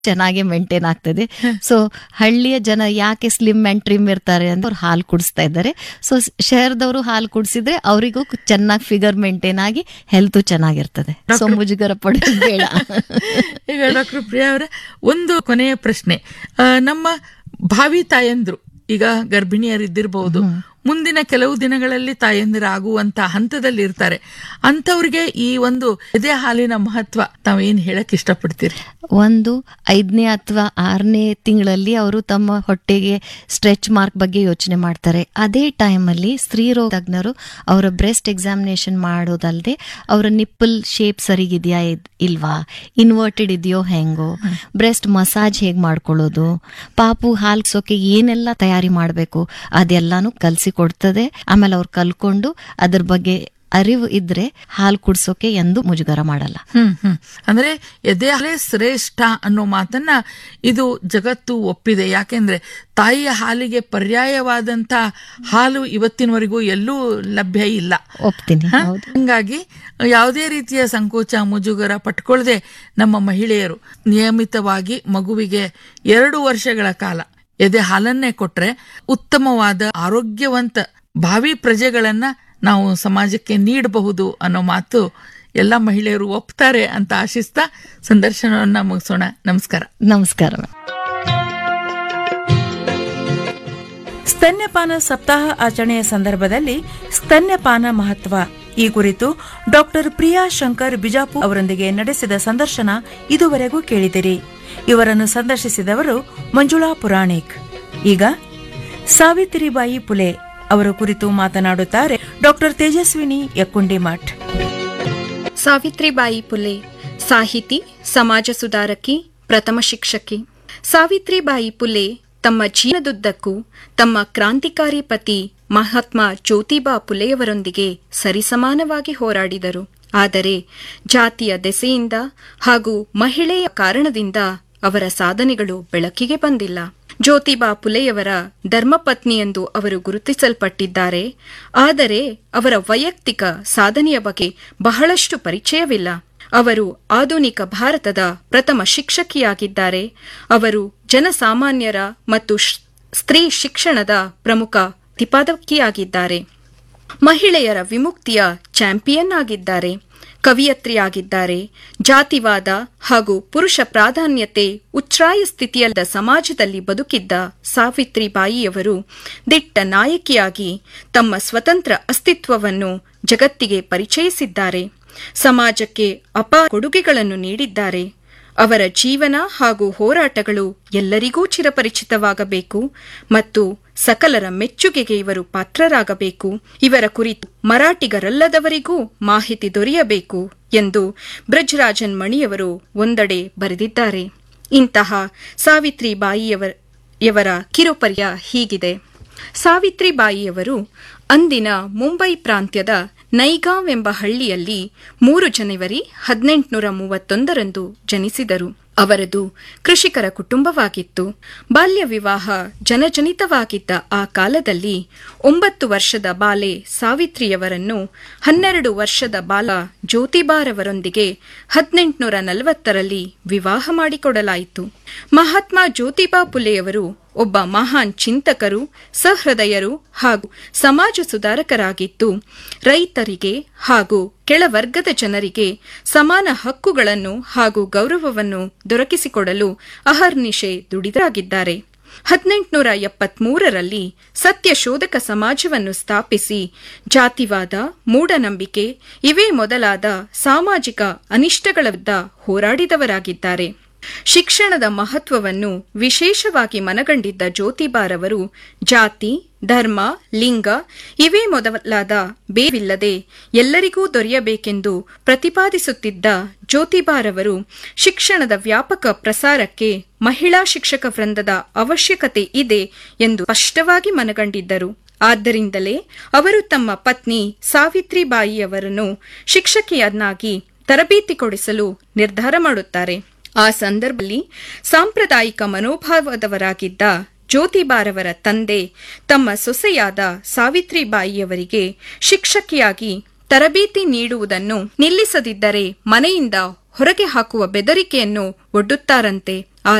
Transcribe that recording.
ಚೆನ್ನಾಗಿ ಮೇಂಟೈನ್ ಆಗ್ತದೆ ಸೊ ಹಳ್ಳಿಯ ಜನ ಯಾಕೆ ಸ್ಲಿಮ್ ಅಂಡ್ ಟ್ರಿಮ್ ಇರ್ತಾರೆ ಅಂತ ಅವ್ರು ಹಾಲು ಕುಡಿಸ್ತಾ ಇದ್ದಾರೆ ಸೊ ಶಹರದವರು ಹಾಲು ಕುಡಿಸಿದ್ರೆ ಅವರಿಗೂ ಚೆನ್ನಾಗಿ ಫಿಗರ್ ಮೇಂಟೈನ್ ಆಗಿ ಹೆಲ್ತ್ ಚೆನ್ನಾಗಿರ್ತದೆ ಸೊ ಮುಜುಗರ ಪಡೋದು ಬೇಡ ಈಗ ಡಾಕ್ಟರ್ ಪ್ರಿಯಾ ಅವರ ಒಂದು ಕೊನೆಯ ಪ್ರಶ್ನೆ ಆ, ನಮ್ಮ ಭಾವಿ ತಾಯಂದ್ರು ಈಗ ಗರ್ಭಿಣಿಯರಿದ್ದಿರಬಹುದು ಮುಂದಿನ ಕೆಲವು ದಿನಗಳಲ್ಲಿ ತಾಯಂದಿರ ಆಗುವಂತ ಹಂತದಲ್ಲಿ ಇರ್ತಾರೆ ಅಂತವ್ರಿಗೆ ಈ ಒಂದು ಎದೆ ಹಾಲಿನ ಮಹತ್ವ ತಾವೇನ್ ಹೇಳಕ್ ಇಷ್ಟಪಡ್ತೀರಿ ಒಂದು ಐದನೇ ಅಥವಾ ಆರನೇ ತಿಂಗಳಲ್ಲಿ ಅವರು ತಮ್ಮ ಹೊಟ್ಟೆಗೆ ಸ್ಟ್ರೆಚ್ ಮಾರ್ಕ್ ಬಗ್ಗೆ ಯೋಚನೆ ಮಾಡ್ತಾರೆ ಅದೇ ಟೈಮಲ್ಲಿ ಸ್ತ್ರೀರೋಗ ತಜ್ಞರು ಅವರ ಬ್ರೆಸ್ಟ್ ಎಕ್ಸಾಮಿನೇಷನ್ ಮಾಡೋದಲ್ಲದೆ ಅವರ ನಿಪ್ಪಲ್ ಶೇಪ್ ಸರಿಗಿದೆಯಾ ಇದ್- ಇಲ್ವಾ ಇನ್ವರ್ಟೆಡ್ ಇದೆಯೋ ಹೆಂಗೋ ಬ್ರೆಸ್ಟ್ ಮಸಾಜ್ ಹೇಗೆ ಮಾಡ್ಕೊಳ್ಳೋದು ಪಾಪು ಹಾಲ್ಸೋಕೆ ಏನೆಲ್ಲ ತಯಾರಿ ಮಾಡಬೇಕು ಅದೆಲ್ಲಾನು ಕಲಿಸಿ ಕೊಡ್ತದೆ ಆಮೇಲೆ ಅವ್ರು ಕಲ್ಕೊಂಡು ಅದ್ರ ಬಗ್ಗೆ ಅರಿವು ಇದ್ರೆ ಹಾಲು ಕುಡ್ಸೋಕೆ ಎಂದು ಮುಜುಗರ ಮಾಡಲ್ಲ ಹ್ಮ್ ಹ್ಮ್ ಅಂದ್ರೆ ಎದೆ ಹಾಲೇ ಶ್ರೇಷ್ಠ ಅನ್ನೋ ಮಾತನ್ನ ಇದು ಜಗತ್ತು ಒಪ್ಪಿದೆ ಯಾಕೆಂದ್ರೆ ತಾಯಿಯ ಹಾಲಿಗೆ ಪರ್ಯಾಯವಾದಂತ ಹಾಲು ಇವತ್ತಿನವರೆಗೂ ಎಲ್ಲೂ ಲಭ್ಯ ಇಲ್ಲ ಒಪ್ತೀನಿ ಹ? ಹೌದು ಹಂಗಾಗಿ ಯಾವುದೇ ರೀತಿಯ ಸಂಕೋಚ ಮುಜುಗರ ಪಟ್ಕೊಳ್ಳದೆ ನಮ್ಮ ಮಹಿಳೆಯರು ನಿಯಮಿತವಾಗಿ ಮಗುವಿಗೆ ಎರಡು ವರ್ಷಗಳ ಕಾಲ ಎದೆ ಹಾಲನ್ನೇ ಕೊಟ್ರೆ ಉತ್ತಮವಾದ ಆರೋಗ್ಯವಂತ ಭಾವಿ ಪ್ರಜೆಗಳನ್ನ ನಾವು ಸಮಾಜಕ್ಕೆ ನೀಡಬಹುದು ಅನ್ನೋ ಮಾತು ಎಲ್ಲ ಮಹಿಳೆಯರು ಒಪ್ತಾರೆ ಅಂತ ಆಶಿಸ್ತಾ ಸಂದರ್ಶನವನ್ನ ಮುಗಿಸೋಣ ನಮಸ್ಕಾರ ನಮಸ್ಕಾರ ಮೇಡಮ್ ಸ್ತನ್ಯಪಾನ ಸಪ್ತಾಹ ಆಚರಣೆಯ ಸಂದರ್ಭದಲ್ಲಿ ಸ್ತನ್ಯಪಾನ ಮಹತ್ವ ಈ ಕುರಿತು ಡಾಕ್ಟರ್ ಪ್ರಿಯಾ ಶಂಕರ್ ಬಿಜಾಪುರ್ ಅವರೊಂದಿಗೆ ನಡೆಸಿದ ಸಂದರ್ಶನ ಇದುವರೆಗೂ ಕೇಳಿದಿರಿ ಇವರನ್ನು ಸಂದರ್ಶಿಸಿದವರು ಮಂಜುಳಾ ಪುರಾಣಿಕ್ ಈಗ ಸಾವಿತ್ರಿಬಾಯಿ ಪುಲೆ ಅವರ ಕುರಿತು ಮಾತನಾಡುತ್ತಾರೆ ಡಾಕ್ಟರ್ ತೇಜಸ್ವಿನಿ ಯಕ್ಕುಂಡಿಮಠ್ ಸಾವಿತ್ರಿಬಾಯಿ ಪುಲೆ ಸಾಹಿತಿ ಸಮಾಜ ಸುಧಾರಕಿ ಪ್ರಥಮ ಶಿಕ್ಷಕಿ ಸಾವಿತ್ರಿಬಾಯಿ ಪುಲೆ ತಮ್ಮ ಜೀವನದುದ್ದಕ್ಕೂ ತಮ್ಮ ಕ್ರಾಂತಿಕಾರಿ ಪತಿ ಮಹಾತ್ಮ ಜ್ಯೋತಿಬಾ ಪುಲೆಯವರೊಂದಿಗೆ ಸರಿಸಮಾನವಾಗಿ ಹೋರಾಡಿದರು ಆದರೆ ಜಾತಿಯ ದೆಸೆಯಿಂದ ಹಾಗೂ ಮಹಿಳೆಯ ಕಾರಣದಿಂದ ಅವರ ಸಾಧನೆಗಳು ಬೆಳಕಿಗೆ ಬಂದಿಲ್ಲ ಜ್ಯೋತಿಬಾ ಪುಲೆಯವರ ಧರ್ಮಪತ್ನಿ ಎಂದು ಅವರು ಗುರುತಿಸಲ್ಪಟ್ಟಿದ್ದಾರೆ ಆದರೆ ಅವರ ವೈಯಕ್ತಿಕ ಸಾಧನೆಯ ಬಗ್ಗೆ ಬಹಳಷ್ಟು ಪರಿಚಯವಿಲ್ಲ ಅವರು ಆಧುನಿಕ ಭಾರತದ ಪ್ರಥಮ ಶಿಕ್ಷಕಿಯಾಗಿದ್ದಾರೆ ಅವರು ಜನಸಾಮಾನ್ಯರ ಮತ್ತು ಶ್- ಸ್ತ್ರೀ ಶಿಕ್ಷಣದ ಪ್ರಮುಖ ಪ್ರತಿಪಾದಕಿಯಾಗಿದ್ದಾರೆ ಮಹಿಳೆಯರ ವಿಮುಕ್ತಿಯ ಚಾಂಪಿಯನ್ ಆಗಿದ್ದಾರೆ ಕವಿಯತ್ರಿಯಾಗಿದ್ದಾರೆ ಜಾತಿವಾದ ಹಾಗೂ ಪುರುಷ ಪ್ರಾಧಾನ್ಯತೆ ಉಚ್ಛ್ರಾಯ ಸ್ಥಿತಿಯಲ್ಲದ ಸಮಾಜದಲ್ಲಿ ಬದುಕಿದ್ದ ಸಾವಿತ್ರಿಬಾಯಿಯವರು ದಿಟ್ಟ ನಾಯಕಿಯಾಗಿ ತಮ್ಮ ಸ್ವತಂತ್ರ ಅಸ್ತಿತ್ವವನ್ನು ಜಗತ್ತಿಗೆ ಪರಿಚಯಿಸಿದ್ದಾರೆ ಸಮಾಜಕ್ಕೆ ಅಪಾರ ಕೊಡುಗೆಗಳನ್ನು ನೀಡಿದ್ದಾರೆ ಅವರ ಜೀವನ ಹಾಗೂ ಹೋರಾಟಗಳು ಎಲ್ಲರಿಗೂ ಚಿರಪರಿಚಿತವಾಗಬೇಕು ಮತ್ತು ಸಕಲರ ಮೆಚ್ಚುಗೆಗೆ ಇವರು ಪಾತ್ರರಾಗಬೇಕು ಇವರ ಕುರಿತು ಮರಾಠಿಗರಲ್ಲದವರಿಗೂ ಮಾಹಿತಿ ದೊರೆಯಬೇಕು ಎಂದು ಬ್ರಜ್ರಾಜನ್ ಮಣಿಯವರು ಒಂದೆಡೆ ಬರೆದಿದ್ದಾರೆ ಇಂತಹ ಸಾವಿತ್ರಿಬಾಯಿಯವರ ಯವರ ಕಿರುಪರ್ಯ ಹೀಗಿದೆ ಸಾವಿತ್ರಿಬಾಯಿಯವರು ಅಂದಿನ ಮುಂಬೈ ಪ್ರಾಂತ್ಯದ ನೈಗಾಂವ್ ಎಂಬ ಹಳ್ಳಿಯಲ್ಲಿ ಮೂರು ಜನವರಿ ಹದಿನೆಂಟುನೂರ ಮೂವತ್ತೊಂದರಂದು ಜನಿಸಿದರು ಅವರದು ಕೃಷಿಕರ ಕುಟುಂಬವಾಗಿತ್ತು ಬಾಲ್ಯ ವಿವಾಹ ಜನಜನಿತವಾಗಿದ್ದ ಆ ಕಾಲದಲ್ಲಿ ಒಂಬತ್ತು ವರ್ಷದ ಬಾಲೆ ಸಾವಿತ್ರಿಯವರನ್ನು ಹನ್ನೆರಡು ವರ್ಷದ ಬಾಲ ಜ್ಯೋತಿಬಾರವರೊಂದಿಗೆ ಹದಿನೆಂಟುನೂರ ನಲವತ್ತರಲ್ಲಿ ವಿವಾಹ ಮಾಡಿಕೊಡಲಾಯಿತು ಮಹಾತ್ಮ ಜ್ಯೋತಿಬಾ ಪುಲೆಯವರು ಒಬ್ಬ ಮಹಾನ್ ಚಿಂತಕರು ಸಹೃದಯರು ಹಾಗೂ ಸಮಾಜ ಸುಧಾರಕರಾಗಿದ್ದು ರೈತರಿಗೆ ಹಾಗೂ ಕೆಳವರ್ಗದ ಜನರಿಗೆ ಸಮಾನ ಹಕ್ಕುಗಳನ್ನು ಹಾಗೂ ಗೌರವವನ್ನು ದೊರಕಿಸಿಕೊಡಲು ಅಹರ್ನಿಶೆ ದುಡಿದರಾಗಿದ್ದಾರೆ ಹದಿನೆಂಟುನೂರ ಎಪ್ಪತ್ಮೂರರಲ್ಲಿ ಸತ್ಯಶೋಧಕ ಸಮಾಜವನ್ನು ಸ್ಥಾಪಿಸಿ ಜಾತಿವಾದ ಮೂಢನಂಬಿಕೆ ಇವೇ ಮೊದಲಾದ ಸಾಮಾಜಿಕ ಅನಿಷ್ಟಗಳ ವಿರುದ್ಧ ಹೋರಾಡಿದವರಾಗಿದ್ದಾರೆ ಶಿಕ್ಷಣದ ಮಹತ್ವವನ್ನು ವಿಶೇಷವಾಗಿ ಮನಗಂಡಿದ್ದ ಜ್ಯೋತಿಬಾರವರು ಜಾತಿ ಧರ್ಮ ಲಿಂಗ ಇವೇ ಮೊದಲಾದ ಬೇವಿಲ್ಲದೆ ಎಲ್ಲರಿಗೂ ದೊರೆಯಬೇಕೆಂದು ಪ್ರತಿಪಾದಿಸುತ್ತಿದ್ದ ಜ್ಯೋತಿಬಾರವರು ಶಿಕ್ಷಣದ ವ್ಯಾಪಕ ಪ್ರಸಾರಕ್ಕೆ ಮಹಿಳಾ ಶಿಕ್ಷಕ ವೃಂದದ ಅವಶ್ಯಕತೆ ಇದೆ ಎಂದು ಸ್ಪಷ್ಟವಾಗಿ ಮನಗಂಡಿದ್ದರು ಆದ್ದರಿಂದಲೇ ಅವರು ತಮ್ಮ ಪತ್ನಿ ಸಾವಿತ್ರಿಬಾಯಿಯವರನ್ನು ಶಿಕ್ಷಕಿಯನ್ನಾಗಿ ತರಬೇತಿ ಕೊಡಿಸಲು ನಿರ್ಧಾರ ಮಾಡುತ್ತಾರೆ ಆ ಸಂದರ್ಭದಲ್ಲಿ ಸಾಂಪ್ರದಾಯಿಕ ಮನೋಭಾವದವರಾಗಿದ್ದ ಜ್ಯೋತಿಬಾರವರ ತಂದೆ ತಮ್ಮ ಸೊಸೆಯಾದ ಸಾವಿತ್ರಿಬಾಯಿಯವರಿಗೆ ಶಿಕ್ಷಕಿಯಾಗಿ ತರಬೇತಿ ನೀಡುವುದನ್ನು ನಿಲ್ಲಿಸದಿದ್ದರೆ ಮನೆಯಿಂದ ಹೊರಗೆ ಹಾಕುವ ಬೆದರಿಕೆಯನ್ನು ಒಡ್ಡುತ್ತಾರಂತೆ